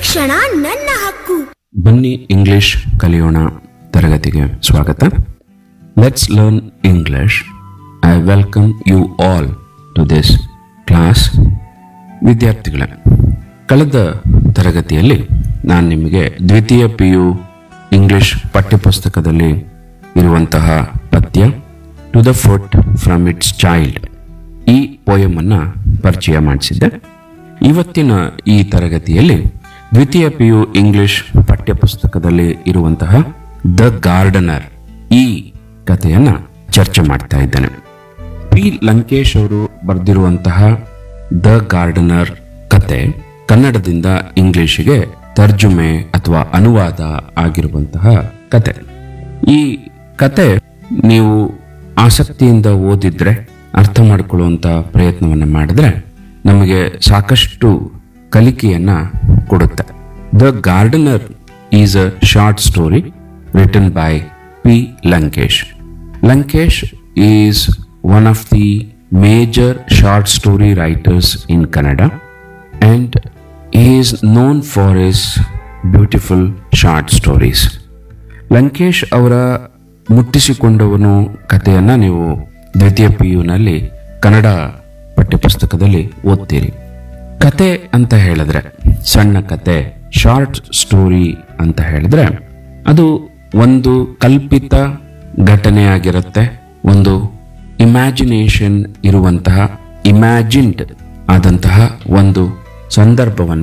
ಶಿಕ್ಷಣ ನನ್ನ ಹಕ್ಕು ಬನ್ನಿ ಇಂಗ್ಲಿಷ್ ಕಲಿಯೋಣ ತರಗತಿಗೆ ಸ್ವಾಗತ let's learn English I welcome you all to this class ವಿದ್ಯಾರ್ಥಿಗಳೇ ಕಳೆದ ತರಗತಿಯಲ್ಲಿ ನಾನು ನಿಮಗೆ ದ್ವಿತೀಯ ಪಿ ಯು ಇಂಗ್ಲಿಷ್ ಪಠ್ಯಪುಸ್ತಕದಲ್ಲಿ ಇರುವಂತಹ ಪದ್ಯ to the foot from its child ಈ ಪೋಯಮ್ ಅನ್ನ ಪರಿಚಯ ಮಾಡಿಸಿದ್ದೆ ಇವತ್ತಿನ ಈ ತರಗತಿಯಲ್ಲಿ ದ್ವಿತೀಯ ಪಿ ಯು ಇಂಗ್ಲಿಷ್ ಪಠ್ಯಪುಸ್ತಕದಲ್ಲಿ ಇರುವಂತಹ ದ ಗಾರ್ಡನರ್ ಈ ಕಥೆಯನ್ನ ಚರ್ಚೆ ಮಾಡ್ತಾ ಇದ್ದೇನೆ ಪಿ ಲಂಕೇಶ್ ಅವರು ಬರೆದಿರುವಂತಹ ದ ಗಾರ್ಡನರ್ ಕತೆ ಕನ್ನಡದಿಂದ ಇಂಗ್ಲಿಷಿಗೆ ತರ್ಜುಮೆ ಅಥವಾ ಅನುವಾದ ಆಗಿರುವಂತಹ ಕತೆ ಈ ಕತೆ ನೀವು ಆಸಕ್ತಿಯಿಂದ ಓದಿದ್ರೆ ಅರ್ಥ ಮಾಡಿಕೊಳ್ಳುವಂತ ಪ್ರಯತ್ನವನ್ನ ಮಾಡಿದ್ರೆ ನಮಗೆ ಸಾಕಷ್ಟು ಕಲಿಕೆಯನ್ನ ಕೊಡುತ್ತೆ the gardener is a short story written by P Lankesh Lankesh is one of the major short story writers in Kannada and he is known for his beautiful short stories. Lankesh ಅವರ ಮುಟ್ಟಿಸಿಕೊಂಡವನು ಕಥೆಯನ್ನ ನೀವು ದ್ವಿತೀಯ ಪಿ ಯುನಲ್ಲಿ ಕನ್ನಡ ಪಠ್ಯಪುಸ್ತಕದಲ್ಲಿ ಓದ್ತೀರಿ ಕತೆ ಅಂತ ಹೇಳಿದ್ರೆ ಸಣ್ಣ ಕತೆ ಶಾರ್ಟ್ ಸ್ಟೋರಿ ಅಂತ ಹೇಳಿದ್ರೆ ಅದು ಒಂದು ಕಲ್ಪಿತ ಘಟನೆಯಾಗಿರುತ್ತೆ ಒಂದು ಇಮ್ಯಾಜಿನೇಷನ್ ಇರುವಂತಹ ಇಮ್ಯಾಜಿನ್ಡ್ ಆದಂತಹ ಒಂದು ಸಂದರ್ಭವನ್ನ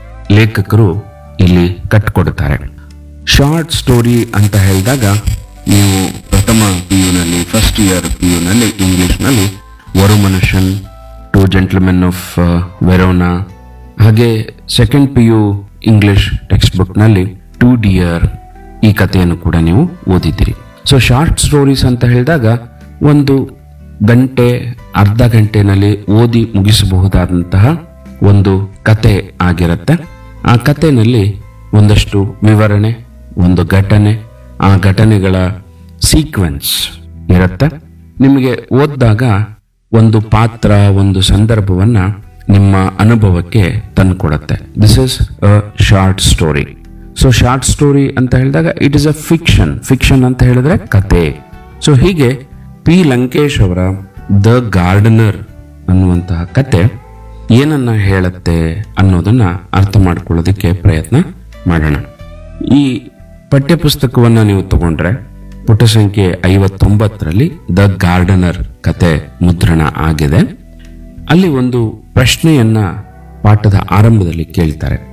ಲೇಖಕರು ಇಲ್ಲಿ ಕಟ್ಕೊಡ್ತಾರೆ ಶಾರ್ಟ್ ಸ್ಟೋರಿ ಅಂತ ಹೇಳಿದಾಗ ನೀವು ಪ್ರಥಮ ಪಿ ಯುನಲ್ಲಿ ಫಸ್ಟ್ ಇಯರ್ ಪಿ ಯುನಲ್ಲಿ ಇಂಗ್ಲಿಷ್ನಲ್ಲಿ ವರು ಮನುಷ್ಯನ್ ಟು ಜೆಂಟ್ಲ್ಮೆನ್ ಆಫ್ ವೆರೋನಾ ಹಾಗೆ second P U English text ಬುಕ್ನಲ್ಲಿ ಟು ಡಿಯರ್ ಈ ಕಥೆಯನ್ನು ಕೂಡ ನೀವು ಓದಿದ್ದೀರಿ ಸೊ ಶಾರ್ಟ್ ಸ್ಟೋರೀಸ್ ಅಂತ ಹೇಳಿದಾಗ ಒಂದು ಗಂಟೆ ಅರ್ಧ ಗಂಟೆನಲ್ಲಿ ಓದಿ ಮುಗಿಸಬಹುದಾದಂತಹ ಒಂದು ಕತೆ ಆಗಿರುತ್ತೆ ಆ ಕಥೆನಲ್ಲಿ ಒಂದಷ್ಟು ವಿವರಣೆ ಒಂದು ಘಟನೆ ಆ ಘಟನೆಗಳ ಸೀಕ್ವೆನ್ಸ್ ಇರುತ್ತೆ ನಿಮಗೆ ಓದಿದಾಗ ಒಂದು ಪಾತ್ರ ಒಂದು ಸಂದರ್ಭವನ್ನ ನಿಮ್ಮ ಅನುಭವಕ್ಕೆ ತಂದುಕೊಡುತ್ತೆ this is a short story so short story ಅಂತ ಹೇಳಿದಾಗ it is a fiction fiction ಅಂತ ಹೇಳಿದ್ರೆ ಕತೆ ಸೊ ಹೀಗೆ ಪಿ ಲಂಕೇಶ್ ಅವರ ದ ಗಾರ್ಡನರ್ ಅನ್ನುವಂತಹ ಕತೆ ಏನನ್ನ ಹೇಳುತ್ತೆ ಅನ್ನೋದನ್ನ ಅರ್ಥ ಮಾಡ್ಕೊಳ್ಳೋದಕ್ಕೆ ಪ್ರಯತ್ನ ಮಾಡೋಣ ಈ ಪಠ್ಯಪುಸ್ತಕವನ್ನ ನೀವು ತಗೊಂಡ್ರೆ ಪುಟ ಸಂಖ್ಯೆ ಐವತ್ತೊಂಬತ್ತರಲ್ಲಿ ದ ಗಾರ್ಡನರ್ ಕತೆ ಮುದ್ರಣ ಆಗಿದೆ ಅಲ್ಲಿ ಒಂದು ಪ್ರಶ್ನೆಯನ್ನ ಪಾಠದ ಆರಂಭದಲ್ಲಿ ಕೇಳ್ತಾರೆ